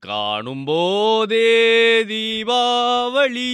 காணும் போதே தீபாவளி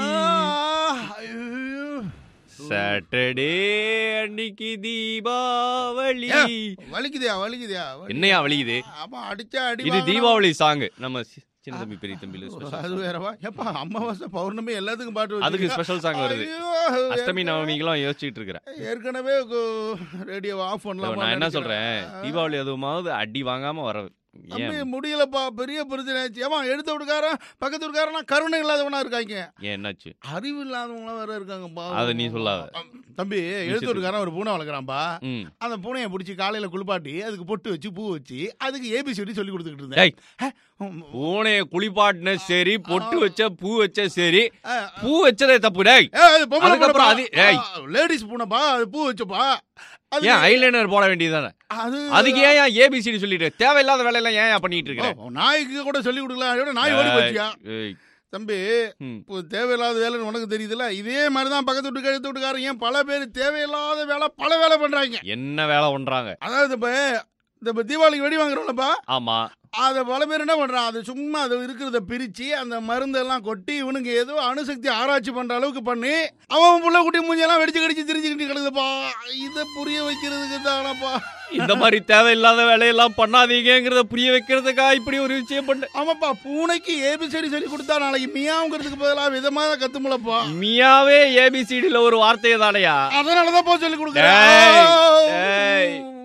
சாட்டர்டே அன்னைக்கு தீபாவளி வலிக்குதியா வலிக்குதியா என்னையா வலிக்குது அப்பா அடிச்சா அடி இது வாங்கலாம். தீபாவளி சாங் நம்ம சி- சின்ன தம்பி பெரிய தம்பில ஸ்பெஷல் அது வேறவா எப்பா அமாவாசை பௌர்ணமி எல்லாத்துக்கும் பாட்டு அதுக்கு வச்சிருக்கா. ஸ்பெஷல் சாங் வருது ஐயோ, அஷ்டமி நவமிக்கெல்லாம் யோசிச்சுட்டு இருக்கிறேன் ஏற்கனவே ரேடியோ ஆஃப் பண்ணலாம் நான் என்ன சொல்றேன் தீபாவளி அதுவுமாவது அடி வாங்காம வர தம்பி ஏன் முடியலப்பா பெரிய பிரச்சனை ஆச்சு ஏமா எடுத்த விட்டுக்காரன் பக்கத்து விட்டுக்காரனா கருணை இல்லாதவனா இருக்காங்க ஏன் என்னாச்சு அறிவு இல்லாதவங்களாம் வேற இருக்காங்கப்பா அத நீ சொல்லாத. தம்பி எடுத்து விட்டுக்காரன் ஒரு பூனை வளர்க்குறான்பா ம் அந்த பூனையை பிடிச்சி காலையில குளிப்பாட்டி அதுக்கு பொட்டு வச்சு பூ வச்சு அதுக்கு ஏபிசிடி சொல்லி கொடுத்துக்கிட்டு டேய். இருந்தேன் ஹம், பூனைய குளிப்பாட்டின சரி பொட்டு வச்ச பூ வச்ச சரி ஆ, பூ வச்சதே தப்பு டேய் ஏய், அது பொம்பளை அதுக்கப்புறம் பூனைப்பா. அது- ஏய். ஆ, லேடிஸ் பூனைப்பா அது பூ வச்சப்பா அது ஏன் ஐலைனர் போட வேண்டியதுதானே அது அதுக்கு ஏன் ஏன் ஏபிசிடி சொல்லிட்டு தேவையில்லாத வேலையெல்லாம் ஏன் ஏன் பண்ணிட்டு இருக்கிற ஓ, நாய்க்கு கூட சொல்லி கொடுக்கலாம் அதோட நாய் ஓடி போச்சியா ஏய், தம்பி ம். இப்போ தேவையில்லாத வேலைன்னு உனக்கு தெரியுதுல்ல இதே மாதிரி தான் பக்கத்து வீட்டு கழுத்து வீட்டுக்காரன் ஏன் பல பேர் தேவையில்லாத வேலை பல வேலை பண்றாங்க என்ன வேலை பண்றாங்க அதாவது இப்போ இந்த இப்போ தீபாவளிக்கு வெடி வாங்குறோம்லப்பா ஆமா அதை பல பேர் என்ன பண்றான் அது சும்மா அது இருக்கிறத பிரிச்சு அந்த மருந்தெல்லாம் கொட்டி இவனுக்கு ஏதோ அணுசக்தி ஆராய்ச்சி பண்ற அளவுக்கு பண்ணி அவன் புள்ள குட்டி மூஞ்சியெல்லாம் வெடிச்சு கடிச்சு திரிஞ்சுக்கிட்டு கிடக்குதுப்பா இதை புரிய வைக்கிறதுக்கு தானப்பா இந்த மாதிரி தேவையில்லாத வேலையெல்லாம் பண்ணாதீங்கிறத புரிய வைக்கிறதுக்கா இப்படி ஒரு விஷயம் பண்ண ஆமாப்பா பூனைக்கு ஏபிசடி சொல்லி கொடுத்தா நாளைக்கு மியாவுங்கிறதுக்கு பதிலாக விதமாக கத்துமுலப்பா மியாவே ஏபிசிடில ஒரு வார்த்தையை தானையா அதனாலதான் போ சொல்லி டேய், டேய். கொடுக்குறேன்